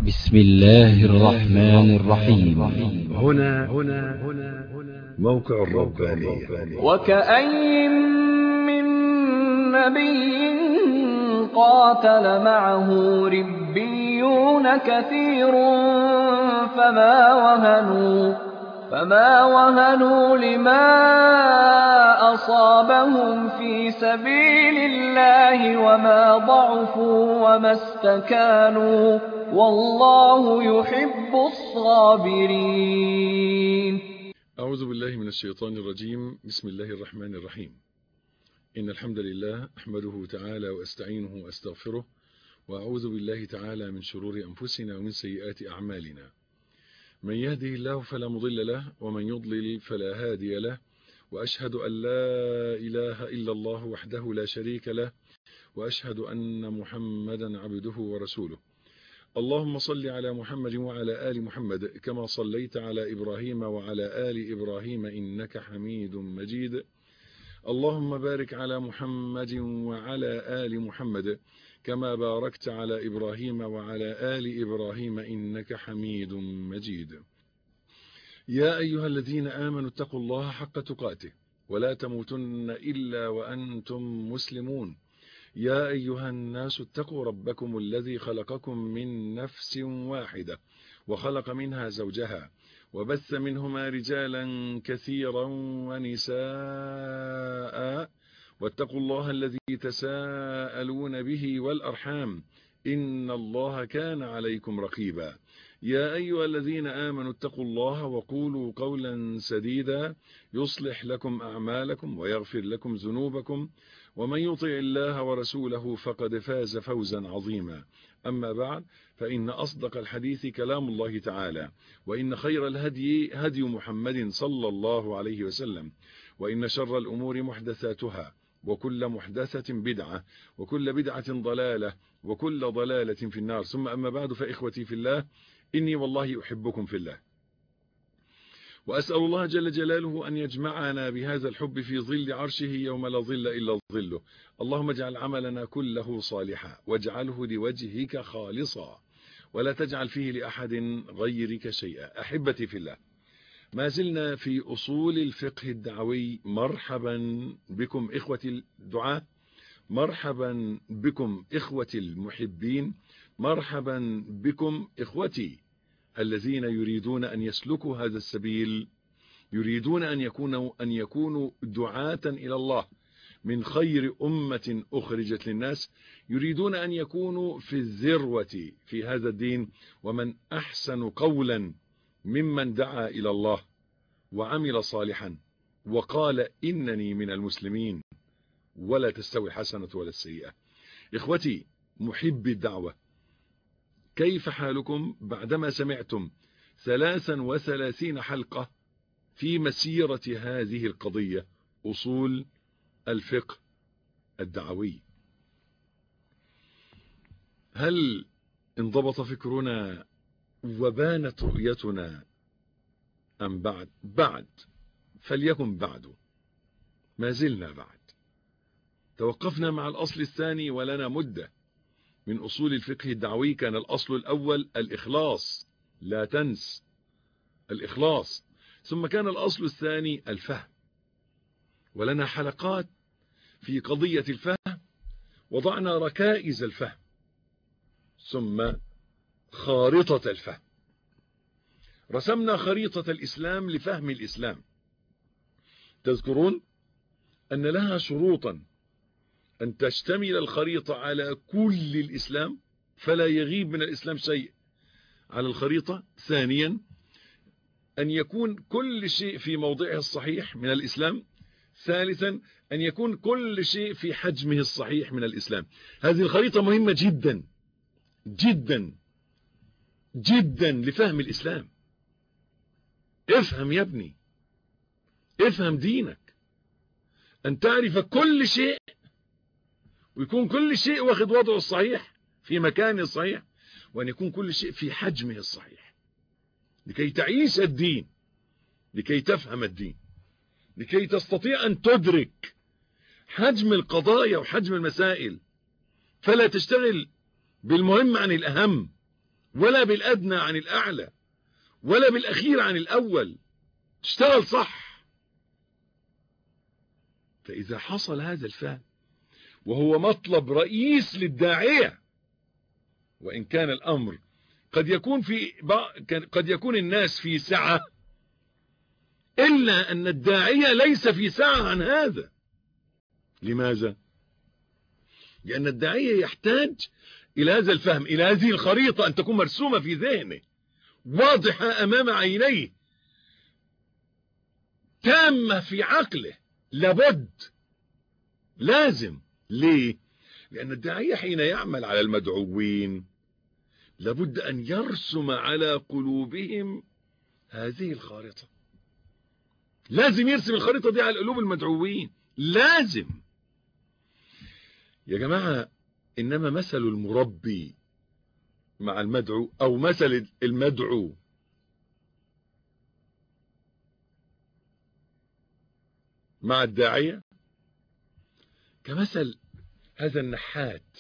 بسم الله الرحمن الرحيم هنا هنا هنا موقع الربانية وكأي من نبي قاتل معه ربيون كثير فما وهنوا فما وهنوا لما أصابهم في سبيل الله وما ضعفوا وما استكانوا والله يحب الصابرين أعوذ بالله من الشيطان الرجيم بسم الله الرحمن الرحيم إن الحمد لله أحمده تعالى وأستعينه وأستغفره وأعوذ بالله تعالى من شرور أنفسنا ومن سيئات أعمالنا من يهده الله فلا مضل له ومن يضلل فلا هادي له وأشهد أن لا إله إلا الله وحده لا شريك له وأشهد أن محمدا عبده ورسوله اللهم صل على محمد وعلى آل محمد كما صليت على إبراهيم وعلى آل إبراهيم إنك حميد مجيد اللهم بارك على محمد وعلى آل محمد كما باركت على إبراهيم وعلى آل إبراهيم إنك حميد مجيد يا أيها الذين آمنوا اتقوا الله حق تقاته ولا تموتن إلا وأنتم مسلمون يا أيها الناس اتقوا ربكم الذي خلقكم من نفس واحدة وخلق منها زوجها وبث منهما رجالا كثيرا ونساء واتقوا الله الذي تساءلون به والأرحام إن الله كان عليكم رقيبا يا أيها الذين آمنوا اتقوا الله وقولوا قولا سديدا يصلح لكم أعمالكم ويغفر لكم ذنوبكم ومن يطع الله ورسوله فقد فاز فوزا عظيما أما بعد فإن أصدق الحديث كلام الله تعالى وإن خير الهدي هدي محمد صلى الله عليه وسلم وإن شر الأمور محدثاتها وكل محدثة بدعة وكل بدعة ضلالة وكل ضلالة في النار ثم أما بعد فإخوتي في الله إني والله أحبكم في الله وأسأل الله جل جلاله أن يجمعنا بهذا الحب في ظل عرشه يوم لا ظل إلا ظله اللهم اجعل عملنا كله صالحا واجعله لوجهك خالصا ولا تجعل فيه لأحد غيرك شيئا أحبتي في الله ما زلنا في أصول الفقه الدعوي مرحبا بكم إخوة الدعاء مرحبا بكم إخوة المحبين مرحبا بكم إخوتي الذين يريدون أن يسلكوا هذا السبيل يريدون أن يكونوا, أن يكونوا دعاة إلى الله من خير أمة أخرجت للناس يريدون أن يكونوا في الذروة في هذا الدين ومن أحسن قولا ممن دعا إلى الله وعمل صالحا وقال إنني من المسلمين ولا تستوي الحسنة ولا السيئة إخوتي محب الدعوة كيف حالكم بعدما سمعتم ثلاثا وثلاثين حلقة في مسيرة هذه القضية أصول الفقه الدعوي هل انضبط فكرنا وبانت رؤيتنا أم بعد بعد فليكن بعد ما زلنا بعد توقفنا مع الأصل الثاني ولنا مدة من أصول الفقه الدعوي كان الأصل الأول الإخلاص لا تنس الإخلاص ثم كان الأصل الثاني الفهم ولنا حلقات في قضية الفهم وضعنا ركائز الفهم ثم خارطة الفهم رسمنا خريطة الإسلام لفهم الإسلام تذكرون أن لها شروطا أن تشتمل الخريطة على كل الإسلام فلا يغيب من الإسلام شيء على الخريطة ثانيا أن يكون كل شيء في موضعه الصحيح من الإسلام ثالثا أن يكون كل شيء في حجمه الصحيح من الإسلام هذه الخريطة مهمة جدا جدا جدا لفهم الإسلام افهم يا ابني افهم دينك أن تعرف كل شيء ويكون كل شيء واخد وضعه الصحيح في مكانه الصحيح وأن يكون كل شيء في حجمه الصحيح لكي تعيش الدين لكي تفهم الدين لكي تستطيع أن تدرك حجم القضايا وحجم المسائل فلا تشتغل بالمهم عن الأهم ولا بالأدنى عن الأعلى ولا بالأخير عن الأول تشتغل صح فإذا حصل هذا الفهم وهو مطلب رئيس للداعية وإن كان الأمر قد يكون في قد يكون الناس في سعة إلا أن الداعية ليس في سعة عن هذا لماذا؟ لأن الداعية يحتاج إلى هذا الفهم إلى هذه الخريطة أن تكون مرسومة في ذهنه واضحة أمام عينيه تامة في عقله لابد لازم ليه لأن الداعية حين يعمل على المدعوين لابد أن يرسم على قلوبهم هذه الخارطة لازم يرسم الخريطة دي على قلوب المدعوين لازم يا جماعة إنما مثل المربي مع المدعو أو مثل المدعو مع الداعية كمثل هذا النحات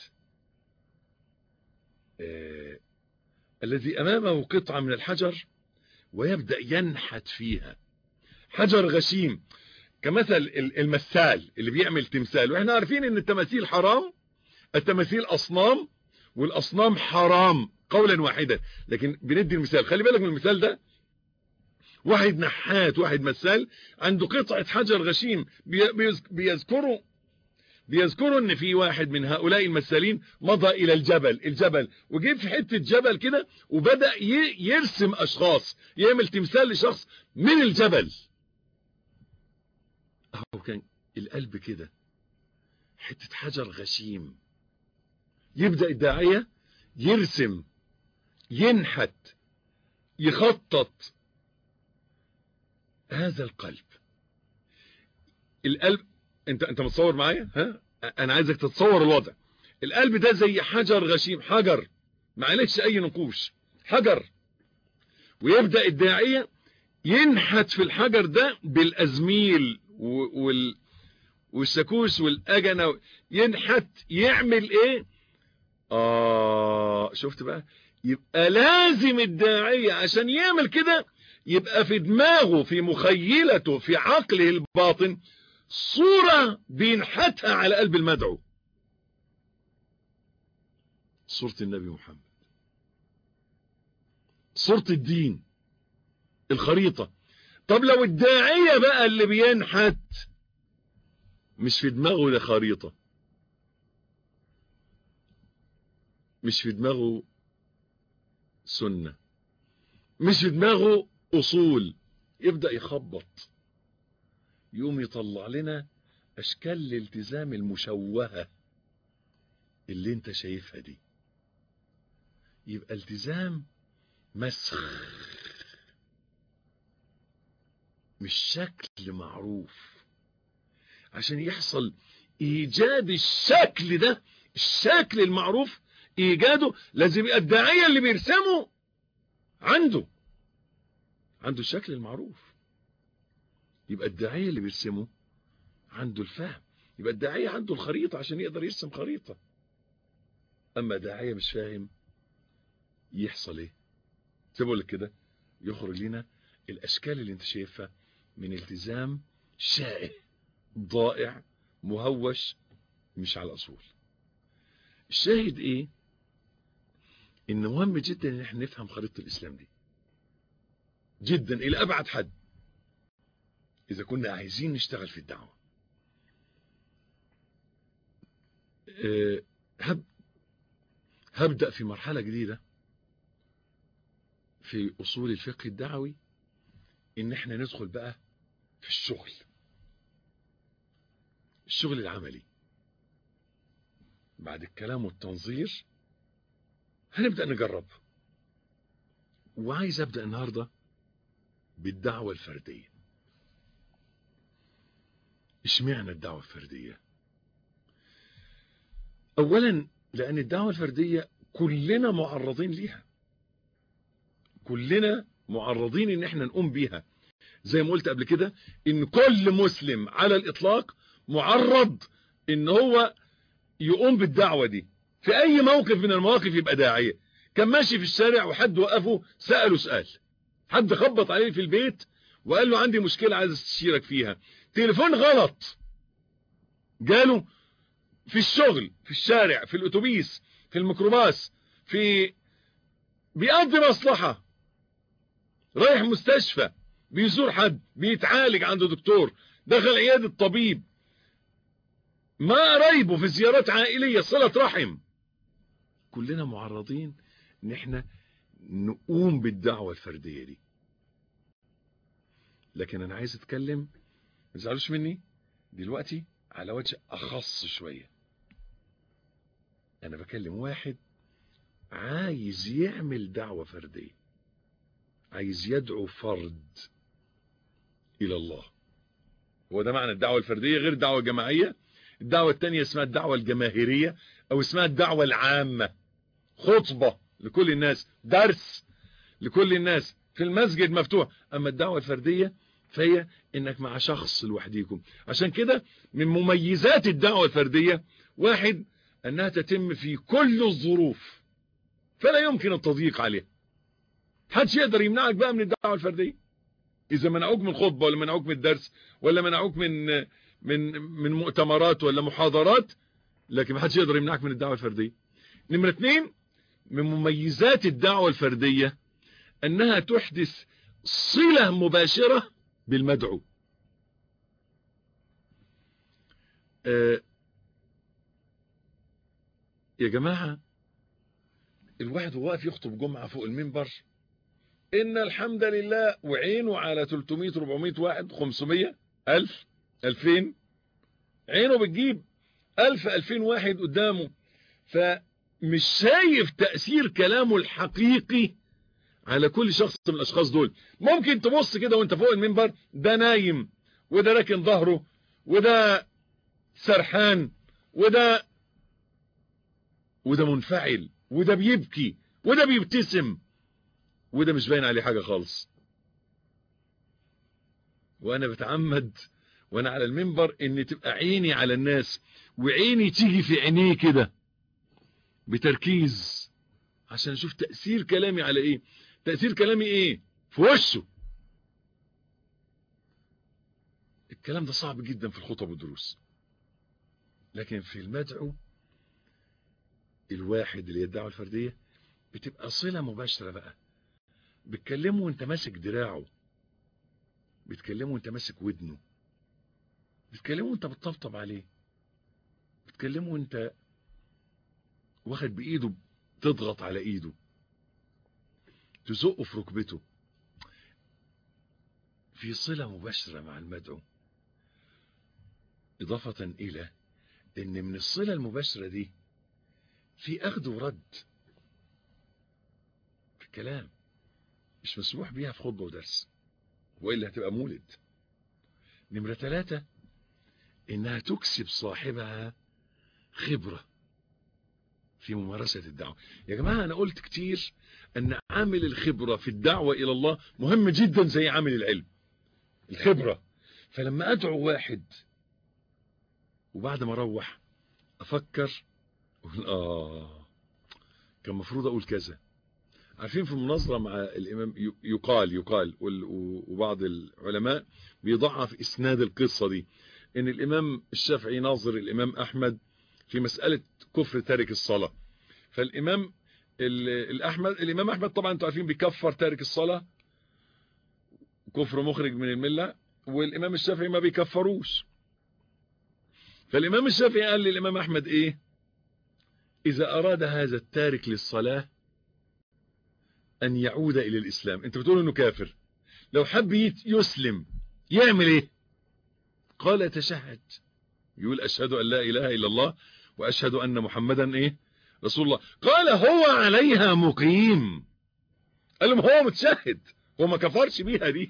آه الذي أمامه قطعة من الحجر ويبدأ ينحت فيها حجر غشيم كمثل المثال اللي بيعمل تمثال واحنا عارفين ان التماثيل حرام التماثيل أصنام والأصنام حرام قولا واحدا لكن بندي المثال خلي بالك من المثال ده واحد نحات واحد مثال عنده قطعة حجر غشيم بيذكروا بيذكروا ان في واحد من هؤلاء المثالين مضى الى الجبل الجبل وجيب في حتة جبل كده وبدأ يرسم اشخاص يعمل تمثال لشخص من الجبل اهو كان القلب كده حتة حجر غشيم يبدأ الداعية يرسم ينحت يخطط هذا القلب القلب انت انت متصور معايا ها انا عايزك تتصور الوضع القلب ده زي حجر غشيم حجر معلش اي نقوش حجر ويبدأ الداعية ينحت في الحجر ده بالازميل وال والسكوس والاجنة ينحت يعمل ايه اه شفت بقى يبقى لازم الداعية عشان يعمل كده يبقى في دماغه في مخيلته في عقله الباطن صورة بينحتها على قلب المدعو صورة النبي محمد صورة الدين الخريطة طب لو الداعية بقى اللي بينحت مش في دماغه ده خريطة مش في دماغه سنة مش في دماغه أصول يبدأ يخبط يقوم يطلع لنا أشكال الالتزام المشوهة اللي انت شايفها دي يبقى التزام مسخ مش شكل معروف عشان يحصل ايجاد الشكل ده الشكل المعروف ايجاده لازم يبقى الداعية اللي بيرسمه عنده عنده الشكل المعروف يبقى الداعية اللي بيرسمه عنده الفهم يبقى الداعية عنده الخريطة عشان يقدر يرسم خريطة اما داعية مش فاهم يحصل ايه زي بقول لك كده يخرج لنا الاشكال اللي انت شايفها من التزام شائع ضائع مهوش مش على الاصول الشاهد ايه ان مهم جدا ان احنا نفهم خريطة الاسلام دي جدا الى ابعد حد اذا كنا عايزين نشتغل في الدعوة أه هب هبدأ في مرحلة جديدة في اصول الفقه الدعوي ان احنا ندخل بقى في الشغل الشغل العملي بعد الكلام والتنظير هنبدأ نجرب وعايز ابدأ النهاردة بالدعوة الفردية اشمعنى الدعوة الفردية اولا لان الدعوة الفردية كلنا معرضين ليها كلنا معرضين ان احنا نقوم بيها زي ما قلت قبل كده ان كل مسلم على الاطلاق معرض ان هو يقوم بالدعوة دي في اي موقف من المواقف يبقى داعية كان ماشي في الشارع وحد وقفه سأله سؤال حد خبط عليه في البيت وقال له عندي مشكلة عايز استشيرك فيها تليفون غلط جاله في الشغل في الشارع في الاتوبيس في الميكروباص في بيقضي مصلحة رايح مستشفى بيزور حد بيتعالج عند دكتور دخل عيادة طبيب ما قرايبه في زيارات عائلية صلة رحم كلنا معرضين ان احنا نقوم بالدعوة الفردية دي لكن انا عايز اتكلم ما تزعلوش مني دلوقتي على وجه اخص شوية انا بكلم واحد عايز يعمل دعوة فردية عايز يدعو فرد الى الله هو ده معنى الدعوة الفردية غير الدعوة الجماعية الدعوة التانية اسمها الدعوة الجماهيرية او اسمها الدعوة العامة خطبة لكل الناس درس لكل الناس في المسجد مفتوح اما الدعوة الفردية فهي انك مع شخص لوحديكم عشان كده من مميزات الدعوة الفردية واحد انها تتم في كل الظروف فلا يمكن التضييق عليها محدش يقدر يمنعك بقى من الدعوة الفردية اذا منعوك من الخطبة ولا منعوك من الدرس ولا منعوك من من من مؤتمرات ولا محاضرات لكن محدش يقدر يمنعك من الدعوة الفردية نمرة اثنين من مميزات الدعوة الفردية انها تحدث صلة مباشرة بالمدعو آه يا جماعة الواحد وهو واقف يخطب جمعة فوق المنبر ان الحمد لله وعينه على 300 400 واحد 500 1000 2000 عينه بتجيب 1000 2000 واحد قدامه فمش شايف تأثير كلامه الحقيقي على كل شخص من الاشخاص دول ممكن تبص كده وانت فوق المنبر ده نايم وده راكن ظهره وده سرحان وده وده منفعل وده بيبكي وده بيبتسم وده مش باين عليه حاجة خالص وانا بتعمد وانا على المنبر ان تبقى عيني على الناس وعيني تيجي في عينيه كده بتركيز عشان اشوف تأثير كلامي على ايه تأثير كلامي ايه في وشه الكلام ده صعب جدا في الخطب والدروس لكن في المدعو الواحد اللي يدعو الفردية بتبقى صلة مباشرة بقى بتكلمه وانت ماسك دراعه بتكلمه وانت ماسك ودنه بتكلمه وانت بتطبطب عليه بتكلمه وانت واخد بايده تضغط على ايده تزقه في ركبته في صلة مباشرة مع المدعو إضافة إلى إن من الصلة المباشرة دي في أخذ ورد في الكلام مش مسموح بيها في خطبة ودرس وإلا هتبقى مولد نمرة ثلاثة إنها تكسب صاحبها خبرة في ممارسة الدعوة يا جماعة أنا قلت كتير أن عامل الخبرة في الدعوة إلى الله مهم جدا زي عامل العلم الخبرة فلما أدعو واحد وبعد ما أروح أفكر أقول آه كان مفروض أقول كذا عارفين في المناظرة مع الإمام يقال يقال وبعض العلماء بيضعف إسناد القصة دي إن الإمام الشافعي ناظر الإمام أحمد في مسألة كفر تارك الصلاة فالإمام الأحمد الإمام أحمد طبعا انتوا عارفين بيكفر تارك الصلاة كفر مخرج من الملة والإمام الشافعي ما بيكفروش فالإمام الشافعي قال للإمام أحمد إيه إذا أراد هذا التارك للصلاة أن يعود إلى الإسلام أنت بتقول أنه كافر لو حب يسلم يعمل إيه قال يتشهد يقول أشهد أن لا إله إلا الله وأشهد أن محمدا إيه رسول الله قال هو عليها مقيم قال لهم هو متشهد هو ما كفرش بيها دي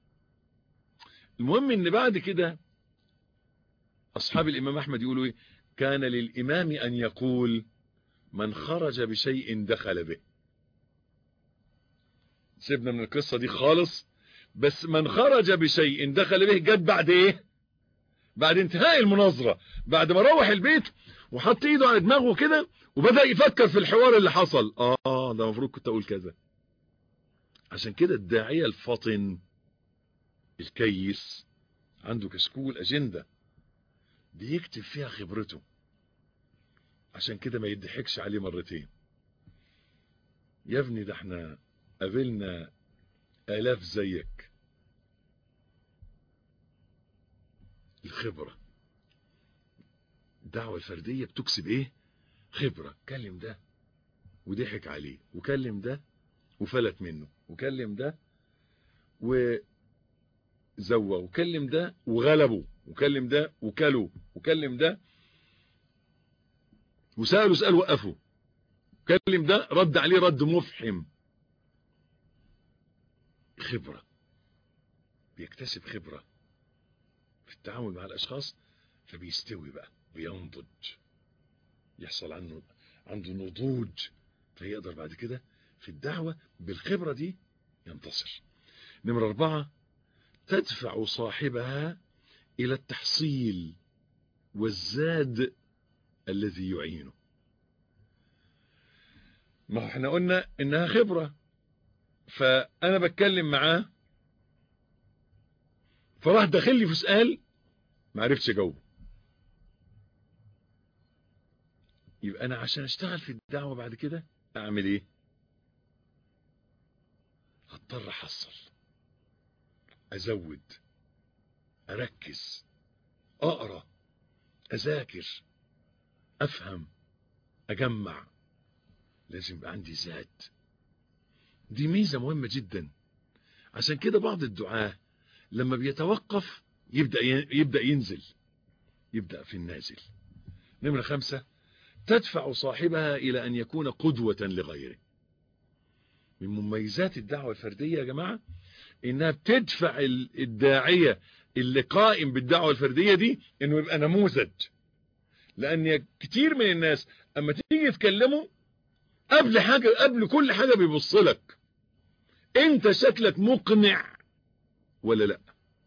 المهم ان بعد كده اصحاب الامام احمد يقولوا ايه كان للامام ان يقول من خرج بشيء دخل به سيبنا من القصة دي خالص بس من خرج بشيء دخل به جت بعد ايه بعد انتهاء المناظرة بعد ما روح البيت وحط ايده على دماغه كده وبدأ يفكر في الحوار اللي حصل اه ده المفروض كنت اقول كذا عشان كده الداعية الفطن الكيس عنده كشكول اجندة بيكتب فيها خبرته عشان كده ما يضحكش عليه مرتين يا ابني ده احنا قابلنا الاف زيك الخبرة الدعوة الفردية بتكسب ايه خبرة كلم ده وضحك عليه وكلم ده وفلت منه وكلم ده وزوى وكلم ده وغلبه وكلم ده وكله وكلم ده وسأله سأل وقفه كلم ده رد عليه رد مفحم خبرة بيكتسب خبرة في التعامل مع الأشخاص فبيستوي بقى بينضج يحصل عنه عنده نضوج فيقدر بعد كده في الدعوة بالخبرة دي ينتصر نمرة أربعة تدفع صاحبها إلى التحصيل والزاد الذي يعينه ما هو احنا قلنا انها خبرة فانا بتكلم معاه فراح داخل لي في سؤال ما عرفتش اجاوبه يبقى انا عشان اشتغل في الدعوة بعد كده اعمل ايه هضطر احصل ازود اركز اقرا اذاكر افهم اجمع لازم يبقى عندي ذات دي ميزة مهمة جدا عشان كده بعض الدعاة لما بيتوقف يبدأ يبدأ ينزل يبدأ في النازل نمرة خمسة تدفع صاحبها إلى أن يكون قدوة لغيره من مميزات الدعوة الفردية يا جماعة إنها بتدفع الداعية اللي قائم بالدعوة الفردية دي إنه يبقى نموذج لأن كتير من الناس أما تيجي يتكلموا قبل حاجة قبل كل حاجة بيبص لك انت شكلك مقنع ولا لا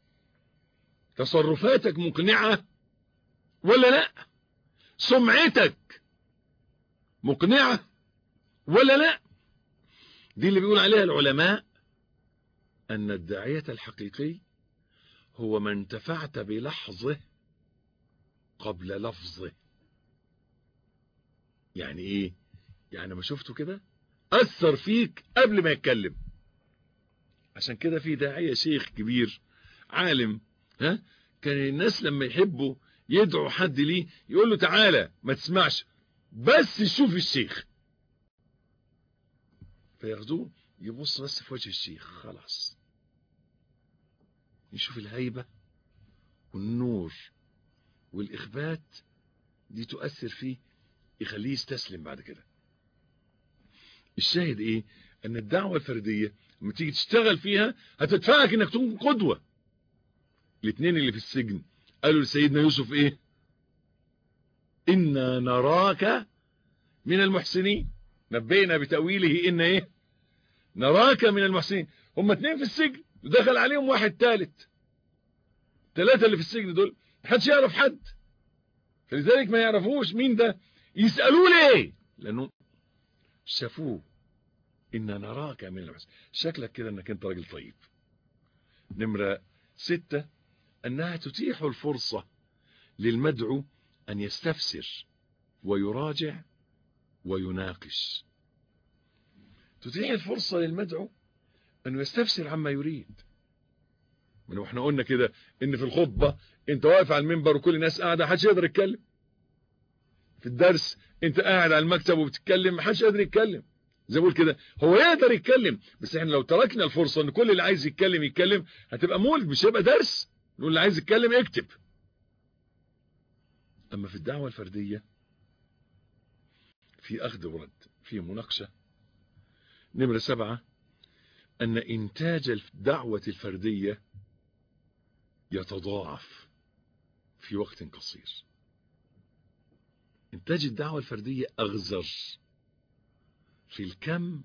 تصرفاتك مقنعة ولا لا سمعتك مقنعة ولا لا دي اللي بيقول عليها العلماء ان الداعية الحقيقي هو من انتفعت بلحظه قبل لفظه يعني ايه يعني ما شفته كده اثر فيك قبل ما يتكلم عشان كده في داعية شيخ كبير عالم ها كان الناس لما يحبوا يدعوا حد ليه يقول له تعالى ما تسمعش بس شوف الشيخ فياخدوه يبص بس في وجه الشيخ خلاص يشوف الهيبة والنور والإخبات دي تؤثر فيه يخليه يستسلم بعد كده الشاهد ايه ان الدعوة الفردية لما تيجي تشتغل فيها هتدفعك انك تكون قدوة الاثنين اللي في السجن قالوا لسيدنا يوسف ايه انا نراك من المحسنين نبينا بتأويله ان ايه نراك من المحسنين هم اتنين في السجن ودخل عليهم واحد ثالث ثلاثة اللي في السجن دول محدش يعرف حد فلذلك ما يعرفوش مين ده يسألوه ليه لانه شافوه إن نراك من المحسن شكلك كده انك انت راجل طيب نمرة ستة انها تتيح الفرصة للمدعو ان يستفسر ويراجع ويناقش تتيح الفرصة للمدعو انه يستفسر عما يريد من احنا قلنا كده ان في الخطبة انت واقف على المنبر وكل الناس قاعدة محدش يقدر يتكلم في الدرس انت قاعد على المكتب وبتتكلم محدش قادر يتكلم زي بقول كده هو يقدر يتكلم بس احنا لو تركنا الفرصة ان كل اللي عايز يتكلم يتكلم هتبقى مولد مش هيبقى درس نقول اللي عايز يتكلم اكتب اما في الدعوة الفردية في اخذ ورد في مناقشة نمرة سبعة ان انتاج الدعوة الفردية يتضاعف في وقت قصير انتاج الدعوة الفردية اغزر في الكم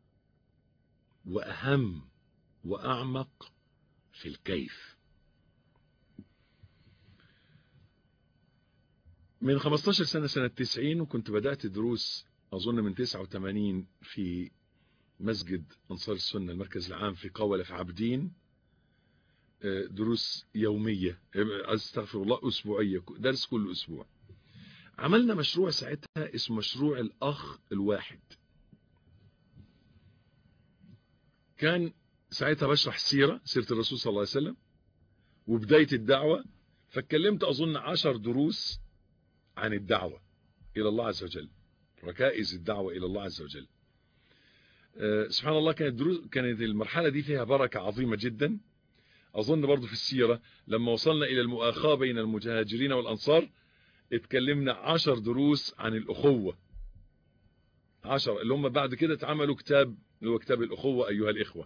واهم واعمق في الكيف من 15 سنة سنة 90 وكنت بدأت دروس أظن من 89 في مسجد أنصار السنة المركز العام في قولة في عابدين دروس يومية استغفر الله أسبوعية درس كل أسبوع عملنا مشروع ساعتها اسمه مشروع الأخ الواحد كان ساعتها بشرح السيرة سيرة الرسول صلى الله عليه وسلم وبداية الدعوة فاتكلمت أظن عشر دروس عن الدعوة إلى الله عز وجل ركائز الدعوة إلى الله عز وجل أه سبحان الله كانت, دروس كانت المرحلة دي فيها بركة عظيمة جدا أظن برضو في السيرة لما وصلنا إلى المؤاخاة بين المهاجرين والأنصار اتكلمنا عشر دروس عن الأخوة عشر اللي هم بعد كده اتعملوا كتاب اللي هو كتاب الأخوة أيها الإخوة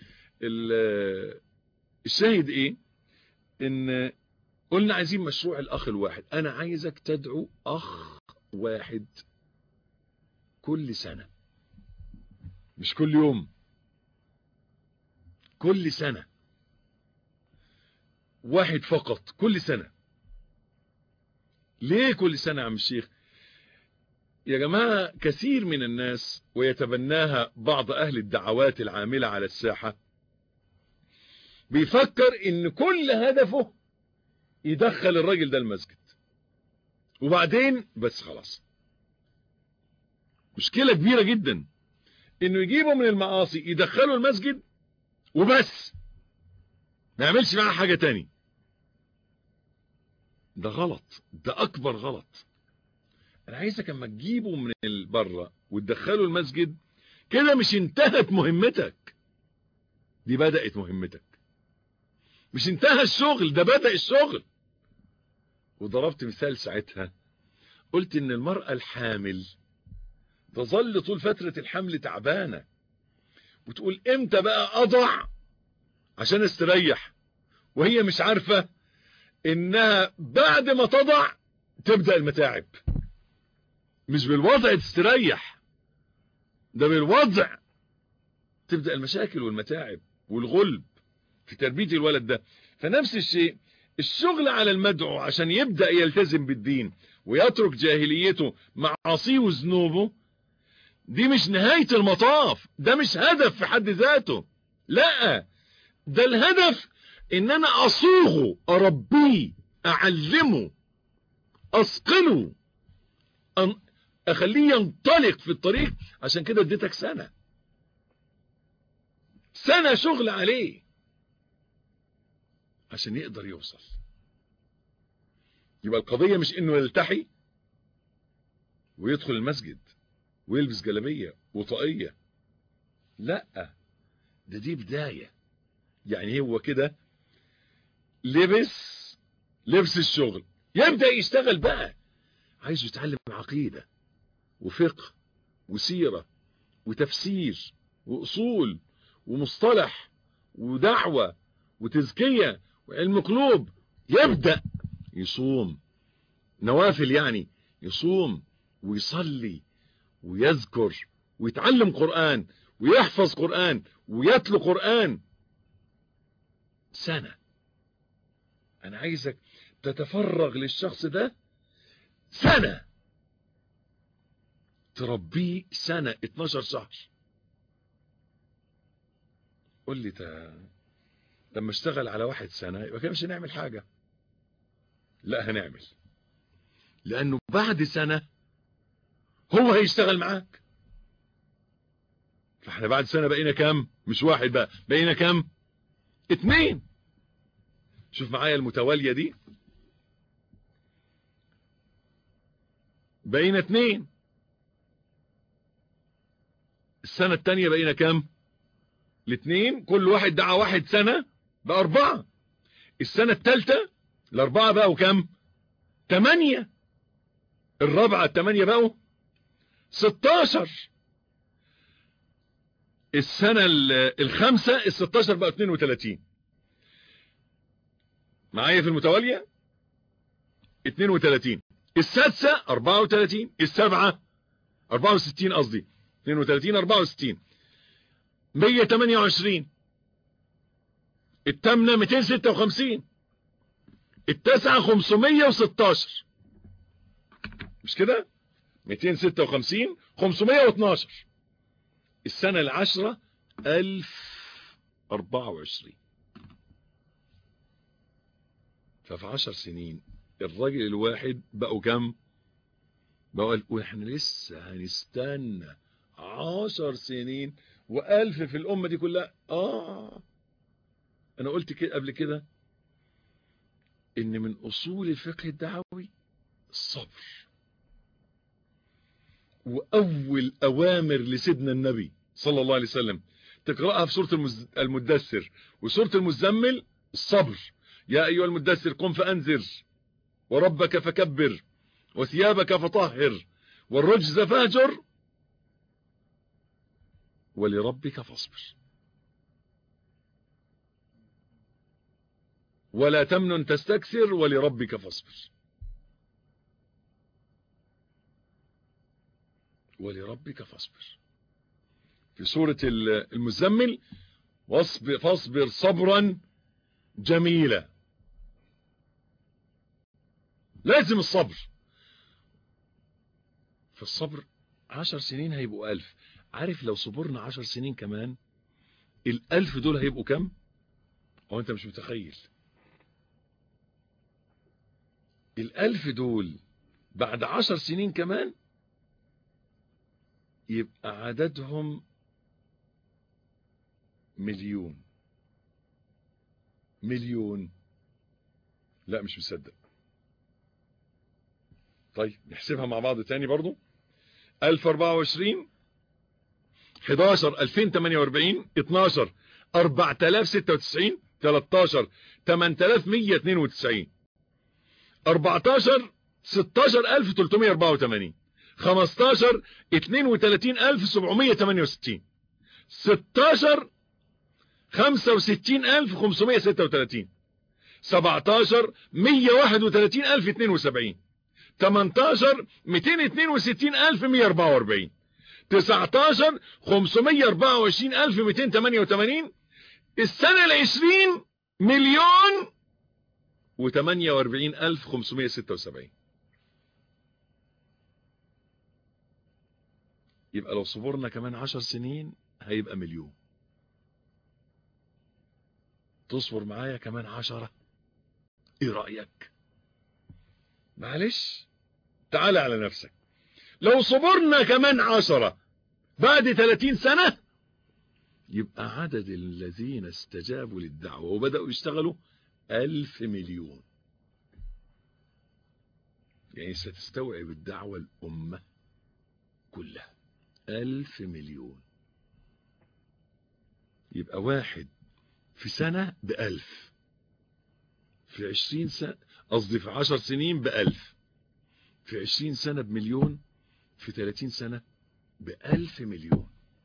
الشاهد إيه إن قلنا عايزين مشروع الأخ الواحد أنا عايزك تدعو أخ واحد كل سنة مش كل يوم كل سنة واحد فقط كل سنة ليه كل سنة يا عم الشيخ يا جماعة كثير من الناس ويتبناها بعض أهل الدعوات العاملة على الساحة بيفكر ان كل هدفه يدخل الراجل ده المسجد وبعدين بس خلاص مشكلة كبيرة جدا انه يجيبه من المعاصي يدخله المسجد وبس ما يعملش معاه حاجة تاني ده غلط ده اكبر غلط انا عايزك اما تجيبه من بره وتدخله المسجد كده مش انتهت مهمتك دي بدأت مهمتك مش انتهى الشغل ده بدأ الشغل وضربت مثال ساعتها قلت ان المرأة الحامل تظل طول فترة الحمل تعبانة وتقول امتى بقى اضع عشان استريح وهي مش عارفة انها بعد ما تضع تبدأ المتاعب مش بالوضع تستريح ده بالوضع تبدأ المشاكل والمتاعب والغلب في تربية الولد ده فنفس الشيء الشغل على المدعو عشان يبدأ يلتزم بالدين ويترك جاهليته معاصيه وذنوبه دي مش نهاية المطاف ده مش هدف في حد ذاته لا ده الهدف ان انا اصوغه اربيه اعلمه اصقله أن اخليه ينطلق في الطريق عشان كده اديتك سنة سنة شغل عليه عشان يقدر يوصل يبقى القضية مش انه يلتحي ويدخل المسجد ويلبس جلبية وطاقية لا ده دي بداية يعني هو كده لبس لبس الشغل يبدأ يشتغل بقى عايز يتعلم عقيدة وفقه وسيرة وتفسير وأصول ومصطلح ودعوة وتزكية وعلم قلوب يبدأ يصوم نوافل يعني يصوم ويصلي ويذكر ويتعلم قرآن ويحفظ قرآن ويتلو قرآن سنة أنا عايزك تتفرغ للشخص ده سنة تربيه سنة 12 شهر قول لي تا... لما اشتغل على واحد سنة يبقى كده مش هنعمل حاجة لا هنعمل لأنه بعد سنة هو هيشتغل معاك فاحنا بعد سنة بقينا كام مش واحد بقى بقينا كام اتنين شوف معايا المتوالية دي بقينا اتنين السنة التانية بقينا كام الاتنين كل واحد دعا واحد سنة بأربعة السنة التالتة الأربعة بقوا كام تمانية الرابعة التمانية بقوا ستاشر السنة الخامسة الستاشر بقى اتنين وتلاتين معايا في المتوالية اتنين وتلاتين السادسة اربعة وتلاتين السابعة اربعة وستين قصدي اتنين وتلاتين اربعة وستين مية تمانية وعشرين التامنة ميتين ستة وخمسين التاسعة خمسمية وستاشر مش كده 256 512 السنة العشرة 1024 ففي عشر سنين الراجل الواحد بقوا كم بقوا واحنا لسه هنستنى عشر سنين وألف في الأمة دي كلها آه أنا قلت كده قبل كده إن من أصول الفقه الدعوي الصبر وأول أوامر لسيدنا النبي صلى الله عليه وسلم تقرأها في سورة المدثر وسورة المزمل الصبر يا أيها المدثر قم فأنذر وربك فكبر وثيابك فطهر والرجز فاهجر ولربك فاصبر ولا تمنن تستكثر ولربك فاصبر ولربك فاصبر في سورة المزمل واصبر فاصبر صبرا جميلا لازم الصبر في الصبر عشر سنين هيبقوا ألف عارف لو صبرنا عشر سنين كمان الألف دول هيبقوا كم هو أنت مش متخيل الألف دول بعد عشر سنين كمان يبقى عددهم مليون مليون لا مش مصدق طيب نحسبها مع بعض تاني برضو 1024 11 2048 12 4096 13 8192 14 16384 15 32768 16 65536 17 131072 18 262144 19 524288 السنة العشرين مليون وتمانية واربعين ألف خمسمية ستة وسبعين يبقى لو صبرنا كمان عشر سنين هيبقى مليون تصبر معايا كمان عشرة ايه رأيك معلش تعال على نفسك لو صبرنا كمان عشرة بعد 30 سنة يبقى عدد الذين استجابوا للدعوة وبدأوا يشتغلوا ألف مليون يعني ستستوعب الدعوة الأمة كلها ألف مليون يبقى واحد في سنة بألف في عشرين سنة قصدي في عشر سنين بألف في عشرين سنة بمليون في ثلاثين سنة بألف مليون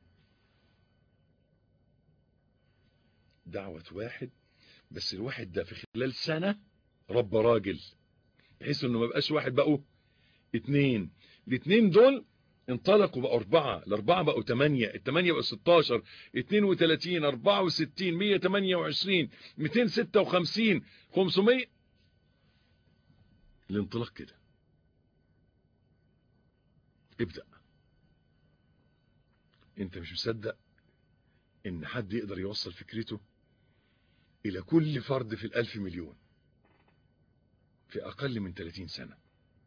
دعوة واحد بس الواحد ده في خلال سنة رب راجل بحيث انه ما بقاش واحد بقوا اتنين الاتنين دول انطلقوا بقوا اربعة الاربعة بقوا تمانية التمانية بقوا ستاشر اتنين وتلاتين اربعة وستين مية تمانية وعشرين ميتين ستة وخمسين خمسمية الانطلاق كده ابدأ انت مش مصدق ان حد يقدر يوصل فكرته الى كل فرد في الالف مليون في اقل من 30 سنة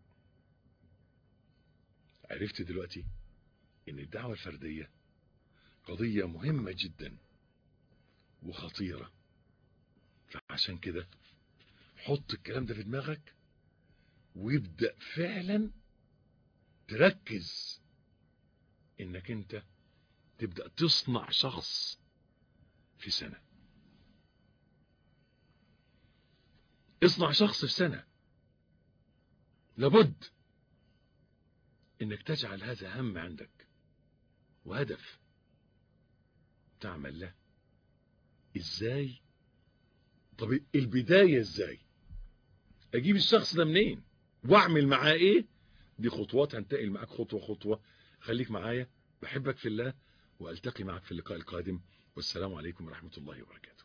عرفت دلوقتي ان الدعوة الفردية قضية مهمة جدا وخطيرة فعشان كده حط الكلام ده في دماغك ويبدأ فعلا تركز انك انت تبدأ تصنع شخص في سنة اصنع شخص في سنة لابد انك تجعل هذا هم عندك وهدف تعمل له ازاي طب البداية ازاي اجيب الشخص ده منين واعمل معاه ايه دي خطوات هنتقل معاك خطوة خطوة خليك معايا بحبك في الله والتقي معك في اللقاء القادم والسلام عليكم ورحمة الله وبركاته